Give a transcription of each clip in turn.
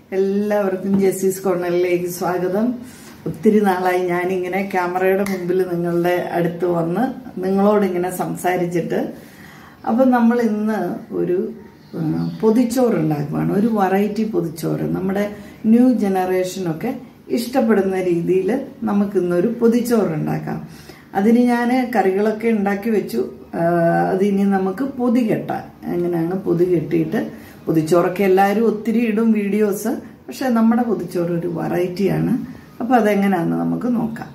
എല്ലാവർക്കും ജെസ്സിസ് കോർണറിലേക്ക് സ്വാഗതം ഒത്തിരി നാളായി ഞാനിങ്ങനെ ക്യാമറയുടെ മുമ്പിൽ നിങ്ങളുടെ അടുത്ത് വന്ന് നിങ്ങളോട് ഇങ്ങനെ സംസാരിച്ചിട്ട് അപ്പം നമ്മൾ ഇന്ന് ഒരു ആ, പൊതിച്ചോറ് ഉണ്ടാക്കുവാണ് ഒരു വെറൈറ്റി പൊതിച്ചോറ് നമ്മുടെ ന്യൂ ജനറേഷനൊക്കെ ഇഷ്ടപ്പെടുന്ന രീതിയിൽ നമുക്കിന്നൊരു പൊതിച്ചോറ് ഉണ്ടാക്കാം അതിന് ഞാൻ കറികളൊക്കെ ഉണ്ടാക്കി വെച്ചു ആ, അതിനി നമുക്ക് പൊതി കെട്ടാം എങ്ങനെയാണ് പൊതി കെട്ടിയിട്ട് പൊതിച്ചോറൊക്കെ എല്ലാവരും ഒത്തിരി ഇടും വീഡിയോസ് പക്ഷെ നമ്മുടെ പൊതിച്ചോറ് ഒരു വെറൈറ്റിയാണ് അപ്പോൾ അതെങ്ങനെയാണെന്ന് നമുക്ക് നോക്കാം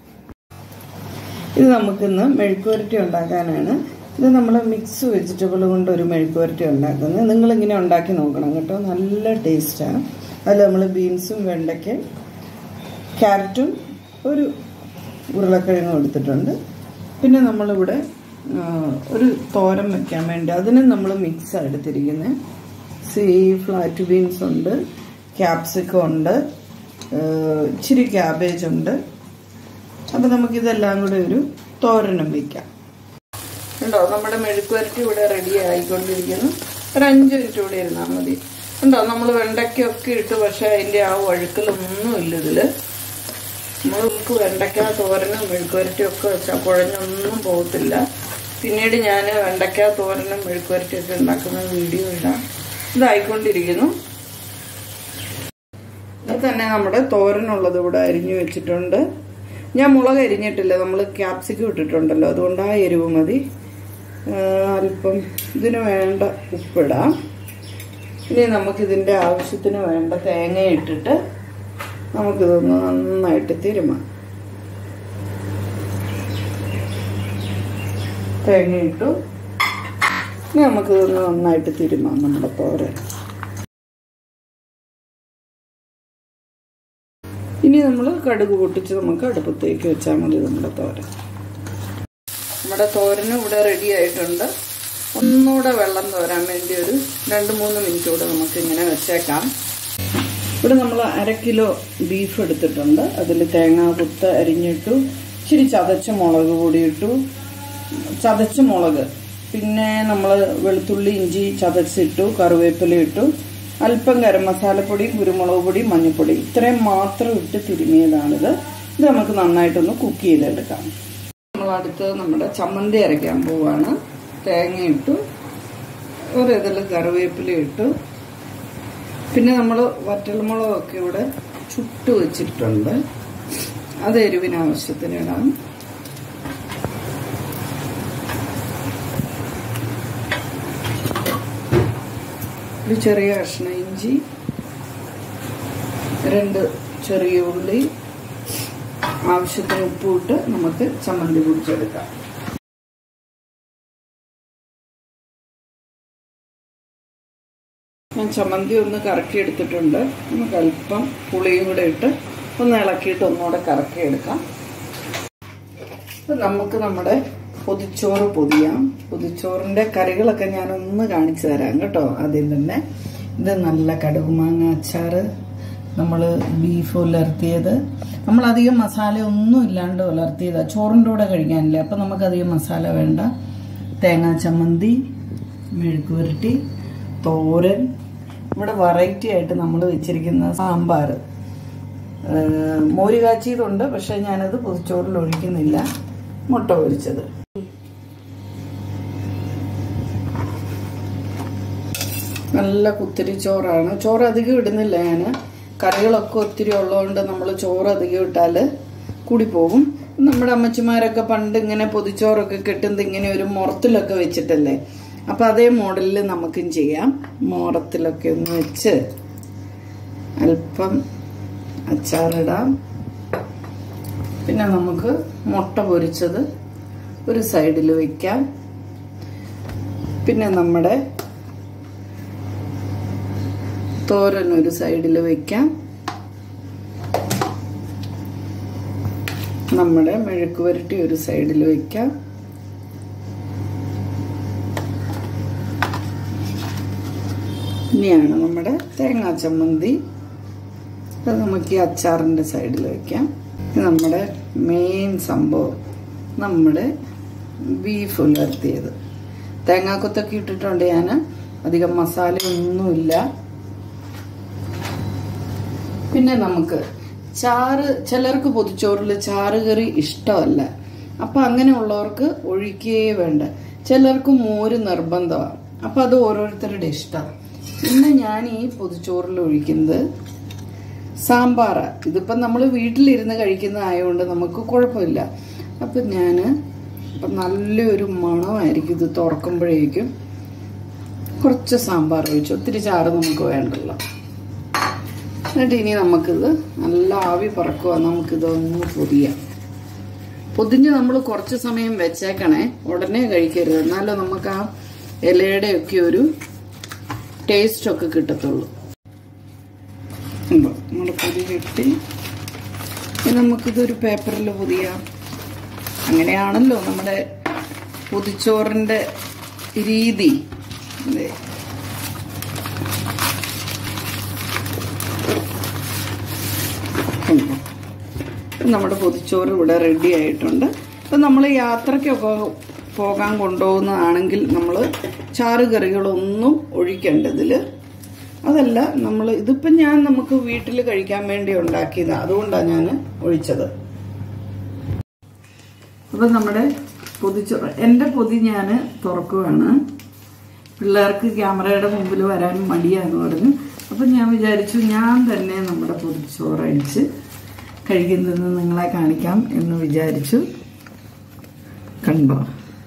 ഇത് നമുക്കിന്ന് മെഴുക്കുവരട്ടി ഉണ്ടാക്കാനാണ് ഇത് നമ്മൾ മിക്സ് വെജിറ്റബിൾ കൊണ്ട് ഒരു മെഴുക്കുവരട്ടി ഉണ്ടാക്കുന്നത് നിങ്ങളിങ്ങനെ ഉണ്ടാക്കി നോക്കണം കേട്ടോ നല്ല ടേസ്റ്റാണ് അതിൽ നമ്മൾ ബീൻസും വെണ്ടയ്ക്കയും ക്യാരറ്റും ഒരു ഉരുളക്കിഴങ്ങും എടുത്തിട്ടുണ്ട് പിന്നെ നമ്മളിവിടെ ആ, ഒരു തോരൻ വെക്കാൻ വേണ്ടി അതിന് നമ്മൾ മിക്സ് എടുത്തിരിക്കുന്നത് സീ ഫ്ലാറ്റ് ബീൻസ് ഉണ്ട് ക്യാപ്സിക്കം ഉണ്ട് ആ, ഇച്ചിരി ക്യാബേജ് ഉണ്ട് അപ്പം നമുക്കിതെല്ലാം കൂടെ ഒരു തോരനും വയ്ക്കാം ഉണ്ടോ നമ്മുടെ മെഴുക്കുവരട്ടി ഇവിടെ റെഡി ആയിക്കൊണ്ടിരിക്കുന്നു ഒരു അഞ്ച് മിനിറ്റ് കൂടി ഇരുന്നാൽ മതി ഉണ്ടോ നമ്മൾ വെണ്ടയ്ക്കൊക്കെ ഇട്ട് പക്ഷെ അതിൻ്റെ ആ ഒഴുക്കലൊന്നും ഇല്ല ഇതിൽ നമ്മൾക്ക് വെണ്ടയ്ക്ക തോരനും മെഴുക്കുവരട്ടിയും ഒക്കെ വെച്ചാൽ കുഴഞ്ഞൊന്നും പോകത്തില്ല പിന്നീട് ഞാൻ വെണ്ടയ്ക്ക തോരനും മെഴുക്കുവരട്ടിയൊക്കെ ഉണ്ടാക്കുന്ന വീഡിയോ ഇടാം ഇതായിക്കൊണ്ടിരിക്കുന്നു ഇത് തന്നെ നമ്മുടെ തോരനുള്ളത് ഇവിടെ അരിഞ്ഞു വെച്ചിട്ടുണ്ട് ഞാൻ മുളക് അരിഞ്ഞിട്ടില്ല നമ്മൾ ക്യാപ്സിക്കം ഇട്ടിട്ടുണ്ടല്ലോ അതുകൊണ്ട് ആ എരിവ് മതി ആ, അല്പം ഇതിന് വേണ്ട ഉപ്പിടാം ഇനി നമുക്കിതിൻ്റെ ആവശ്യത്തിന് വേണ്ട തേങ്ങ ഇട്ടിട്ട് നമുക്കിതൊന്ന് നന്നായിട്ട് തിരുമാം തേങ്ങ ഇട്ടു ഇനി നമുക്കിതൊന്ന് നന്നായിട്ട് തിരുമാം നമ്മുടെ തോരൻ ഇനി നമ്മൾ കടുക് പൊട്ടിച്ച് നമുക്ക് അടുപ്പത്തേക്ക് വെച്ചാൽ മതി നമ്മുടെ തോരൻ നമ്മുടെ തോരന് ഇവിടെ റെഡി ആയിട്ടുണ്ട് ഒന്നുകൂടെ വെള്ളം തോരാൻ വേണ്ടി ഒരു രണ്ട് മൂന്ന് മിനിറ്റ് കൂടെ നമുക്ക് ഇങ്ങനെ വെച്ചേക്കാം ഇവിടെ നമ്മൾ അര കിലോ ബീഫ് എടുത്തിട്ടുണ്ട് അതിൽ തേങ്ങ കുത്ത് അരിഞ്ഞിട്ടു ഇച്ചിരി ചതച്ച മുളക് പൊടി ഇട്ടു ചതച്ച മുളക് പിന്നെ നമ്മൾ വെളുത്തുള്ളി ഇഞ്ചി ചതച്ചിട്ടു കറിവേപ്പില ഇട്ടു അല്പം ഗരം മസാലപ്പൊടി കുരുമുളക് പൊടി മഞ്ഞൾപ്പൊടി ഇത്രയും മാത്രം ഇട്ട് തിരുമിയതാണിത് ഇത് നമുക്ക് നന്നായിട്ടൊന്ന് കുക്ക് ചെയ്തെടുക്കാം നമ്മൾ അടുത്ത് നമ്മുടെ ചമ്മന്തി അരയ്ക്കാൻ പോവാണ് തേങ്ങ ഇട്ടു ഒരു ഇതിൽ കറിവേപ്പില ഇട്ടു പിന്നെ നമ്മൾ വറ്റൽമുളകൊക്കെ ഇവിടെ ചുട്ട് വെച്ചിട്ടുണ്ട് അത് എരിവിന് ആവശ്യത്തിന് ഇടാം ഒരു ചെറിയ കഷ്ണം ഇഞ്ചി രണ്ട് ചെറിയ ഉള്ളി ആവശ്യത്തിന് ഉപ്പിട്ട് നമുക്ക് ചമ്മന്തി പൊടിച്ചെടുക്കാം ഞാൻ ചമ്മന്തി ഒന്ന് കറക്കി എടുത്തിട്ടുണ്ട് നമുക്ക് അല്പം പുളിയും കൂടെ ഇട്ട് ഒന്ന് ഇളക്കിയിട്ട് ഒന്നുകൂടെ കറക്കി എടുക്കാം നമുക്ക് നമ്മുടെ പൊതിച്ചോറ് പൊതിയാം പൊതിച്ചോറിന്റെ കറികളൊക്കെ ഞാൻ ഒന്ന് കാണിച്ചു തരാം കേട്ടോ ആദ്യം തന്നെ ഇത് നല്ല കടുകുമാങ്ങ അച്ചാറ് നമ്മൾ ബീഫ് ഉലർത്തിയത് നമ്മൾ അധികം മസാല ഒന്നും ഇല്ലാണ്ട് ഉലർത്തിയതാ ചോറിൻ്റെ കൂടെ കഴിക്കാനില്ല അപ്പം നമുക്കധികം മസാല വേണ്ട തേങ്ങാ ചമ്മന്തി മെഴുക്കുവരട്ടി തോരൻ ഇവിടെ വെറൈറ്റി ആയിട്ട് നമ്മൾ വെച്ചിരിക്കുന്ന സാമ്പാർ മോര് കാച്ചിയതുണ്ട് പക്ഷെ ഞാനത് പൊതിച്ചോറിൽ ഒഴിക്കുന്നില്ല മുട്ട പൊരിച്ചത് നല്ല കുത്തിരി ചോറാണ് ചോറ് അധികം ഇടുന്നില്ല ഞാൻ കറികളൊക്കെ ഒത്തിരി ഉള്ളതുകൊണ്ട് നമ്മൾ ചോറ് അധികം ഇട്ടാൽ കൂടിപ്പോകും നമ്മുടെ അമ്മച്ചിമാരൊക്കെ പണ്ട് ഇങ്ങനെ പൊതിച്ചോറൊക്കെ കിട്ടുന്നത് ഇങ്ങനെ ഒരു മുറത്തിലൊക്കെ വെച്ചിട്ടല്ലേ അപ്പം അതേ മോഡലിൽ നമുക്കും ചെയ്യാം മുറത്തിലൊക്കെ ഒന്ന് വെച്ച് അല്പം അച്ചാറിടാം പിന്നെ നമുക്ക് മുട്ട പൊരിച്ചത് ഒരു സൈഡിൽ വയ്ക്കാം പിന്നെ നമ്മുടെ തോരൻ ഒരു സൈഡിൽ വയ്ക്കാം നമ്മുടെ മെഴുക്ക് പുരട്ടി ഒരു സൈഡിൽ വയ്ക്കാം ഇനിയാണ് നമ്മുടെ തേങ്ങാ ചമ്മന്തി അത് നമുക്ക് ഈ അച്ചാറിൻ്റെ സൈഡിൽ വയ്ക്കാം ഇത് നമ്മുടെ മെയിൻ സംഭവം നമ്മുടെ ബീഫ് ഉലർത്തിയത് തേങ്ങാക്കൊത്തൊക്കെ ഇട്ടിട്ടുണ്ട് ഞാൻ അധികം മസാല ഒന്നുമില്ല പിന്നെ നമുക്ക് ചാറ് ചിലർക്ക് പൊതിച്ചോറിൽ ചാറ് കറി ഇഷ്ടമല്ല അപ്പം അങ്ങനെയുള്ളവർക്ക് ഒഴിക്കേ വേണ്ട ചിലർക്ക് മോര് നിർബന്ധമാണ് അപ്പം അത് ഓരോരുത്തരുടെ ഇഷ്ടം ഇന്ന് ഞാൻ ഈ പൊതിച്ചോറിൽ ഒഴിക്കുന്നത് സാമ്പാറാ ഇതിപ്പം നമ്മൾ വീട്ടിലിരുന്ന് കഴിക്കുന്ന ആയതുകൊണ്ട് നമുക്ക് കുഴപ്പമില്ല അപ്പം ഞാൻ ഇപ്പം നല്ലൊരു മണമായിരിക്കും ഇത് തുറക്കുമ്പോഴേക്കും കുറച്ച് സാമ്പാർ ഒഴിച്ചു ഒത്തിരി ചാറ് നമുക്ക് വേണ്ടല്ലോ എന്നിട്ട് ഇനി നമുക്കിത് നല്ല ആവി പറക്കുക നമുക്കിതൊന്ന് പൊതിയാം പൊതിഞ്ഞ് നമ്മൾ കുറച്ച് സമയം വെച്ചേക്കണേ ഉടനെ കഴിക്കരുത് എന്നാലേ നമുക്ക് ആ ഇലയുടെ ഒക്കെ ഒരു ടേസ്റ്റ് ഒക്കെ കിട്ടത്തുള്ളൂ ഉണ്ടോ നമ്മുടെ പൊതി കെട്ടി ഇനി നമുക്കിതൊരു പേപ്പറിൽ പൊതിയാം അങ്ങനെയാണല്ലോ നമ്മുടെ പൊതിച്ചോറിൻ്റെ രീതി അതെ ഉണ്ടോ നമ്മുടെ പൊതിച്ചോറ് ഇവിടെ റെഡി ആയിട്ടുണ്ട് ഇപ്പം നമ്മൾ യാത്രയ്ക്കൊക്കെ പോകാൻ കൊണ്ടുപോകുന്നതാണെങ്കിൽ നമ്മൾ ചാറ് കറികളൊന്നും ഒഴിക്കേണ്ടതിൽ അതല്ല നമ്മൾ ഇതിപ്പം ഞാൻ നമുക്ക് വീട്ടിൽ കഴിക്കാൻ വേണ്ടി ഉണ്ടാക്കിയതാണ് അതുകൊണ്ടാണ് ഞാൻ ഒഴിച്ചത് അപ്പം നമ്മുടെ പൊതിച്ചോറ് എൻ്റെ പൊതി ഞാൻ തുറക്കുകയാണ് പിള്ളേർക്ക് ക്യാമറയുടെ മുമ്പിൽ വരാൻ മടിയാന്ന് പറഞ്ഞു അപ്പം ഞാൻ വിചാരിച്ചു ഞാൻ തന്നെ നമ്മുടെ പൊതിച്ചോറ് അടിച്ച് കഴിക്കുന്നത് നിങ്ങളെ കാണിക്കാം എന്ന് വിചാരിച്ചു കണ്ടോ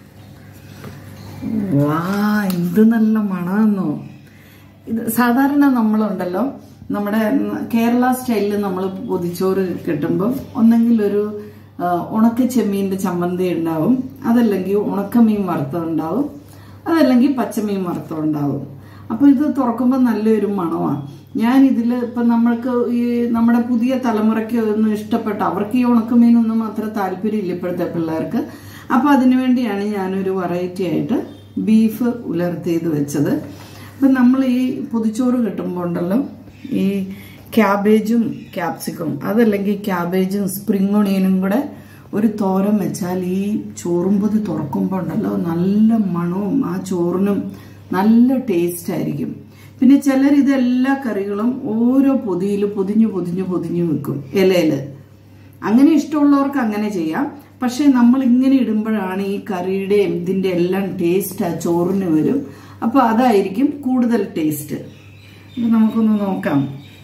വാ എന്ത് നല്ല മണമെന്നോ ഇത് സാധാരണ നമ്മളുണ്ടല്ലോ നമ്മുടെ കേരള സ്റ്റൈലിൽ നമ്മൾ പൊതിച്ചോറ് കിട്ടുമ്പോൾ ഒന്നെങ്കിൽ ഒരു ഉണക്ക ചെമ്മീൻ്റെ ചമ്മന്തി ഉണ്ടാവും അതല്ലെങ്കിൽ ഉണക്കമീൻ വറുത്തത് ഉണ്ടാവും അതല്ലെങ്കിൽ പച്ചമീൻ വറുത്തത് ഉണ്ടാവും അപ്പോൾ ഇത് തുറക്കുമ്പോൾ നല്ലൊരു മണമാണ് ഞാൻ ഇതിൽ ഇപ്പം നമ്മൾക്ക് ഈ നമ്മുടെ പുതിയ തലമുറയ്ക്ക് ഒന്നും ഇഷ്ടപ്പെട്ട അവർക്ക് ഈ ഉണക്കമീനൊന്നും അത്ര താല്പര്യമില്ല ഇപ്പോഴത്തെ പിള്ളേർക്ക് അപ്പോൾ അതിനുവേണ്ടിയാണ് ഞാനൊരു വെറൈറ്റി ആയിട്ട് ബീഫ് ഉലർത്തിയത് വെച്ചത് അപ്പം നമ്മൾ ഈ പൊതിച്ചോറ് കിട്ടുമ്പോൾ ഉണ്ടല്ലോ ഈ ക്യാബേജും ക്യാപ്സിക്കും അതല്ലെങ്കിൽ ക്യാബേജും സ്പ്രിംഗ് ഒണിയനും കൂടെ ഒരു തോരൻ വെച്ചാൽ ഈ ചോറും പൊതി തുറക്കുമ്പോൾ ഉണ്ടല്ലോ നല്ല മണവും ആ ചോറിനും നല്ല ടേസ്റ്റ് ആയിരിക്കും പിന്നെ ചിലർ ഇതെല്ലാ കറികളും ഓരോ പൊതിയിൽ പൊതിഞ്ഞു പൊതിഞ്ഞു പൊതിഞ്ഞു വെക്കും ഇലയിൽ അങ്ങനെ ഇഷ്ടമുള്ളവർക്ക് അങ്ങനെ ചെയ്യാം പക്ഷെ നമ്മൾ ഇങ്ങനെ ഇടുമ്പോഴാണ് ഈ കറിയുടെയും ഇതിന്റെ എല്ലാം ടേസ്റ്റ് ആ ചോറിന് വരും അപ്പോൾ അതായിരിക്കും കൂടുതൽ ടേസ്റ്റ് അപ്പം നമുക്കൊന്ന് നോക്കാം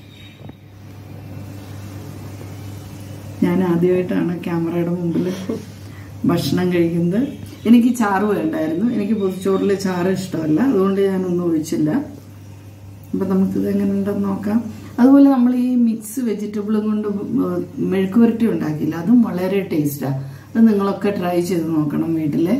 ഞാൻ ആദ്യമായിട്ടാണ് ക്യാമറയുടെ മുമ്പിൽ ഭക്ഷണം കഴിക്കുന്നത് എനിക്ക് ചാറ് വേണ്ടായിരുന്നു എനിക്ക് പൊതിച്ചോറിൽ ചാറ് ഇഷ്ടമല്ല അതുകൊണ്ട് ഞാനൊന്നും ഒഴിച്ചില്ല അപ്പം നമുക്കിത് എങ്ങനെ ഉണ്ടെന്ന് നോക്കാം അതുപോലെ നമ്മൾ ഈ മിക്സ് വെജിറ്റബിളും കൊണ്ട് മെഴുക്ക് പുരട്ടി ഉണ്ടാക്കിയില്ല അതും വളരെ ടേസ്റ്റാണ് അത് നിങ്ങളൊക്കെ ട്രൈ ചെയ്ത് നോക്കണം വീട്ടിലെ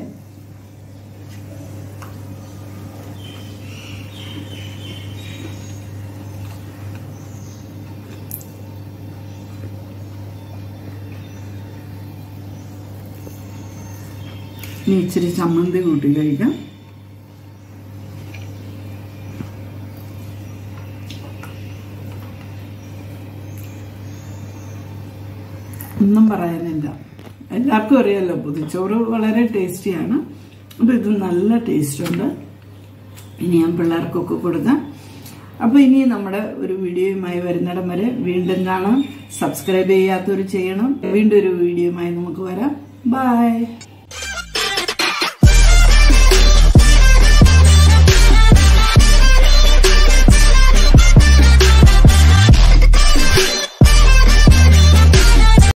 ഇനി ഇച്ചിരി ചമ്മന്തി കൂട്ടി കഴിക്കാം ഒന്നും പറയാനില്ല എല്ലാവർക്കും അറിയാമല്ലോ പൊതിച്ചോറ് വളരെ ടേസ്റ്റിയാണ് അപ്പോൾ ഇത് നല്ല ടേസ്റ്റ് ഉണ്ട് ഇനി ഞാൻ പിള്ളേർക്കൊക്കെ കൊടുക്കാം അപ്പോൾ ഇനി നമ്മുടെ ഒരു വീഡിയോയുമായി വരുന്നിടം വരെ വീണ്ടും കാണാം സബ്സ്ക്രൈബ് ചെയ്യാത്തവർ ചെയ്യണം വീണ്ടും ഒരു വീഡിയോയുമായി നമുക്ക് വരാം ബൈ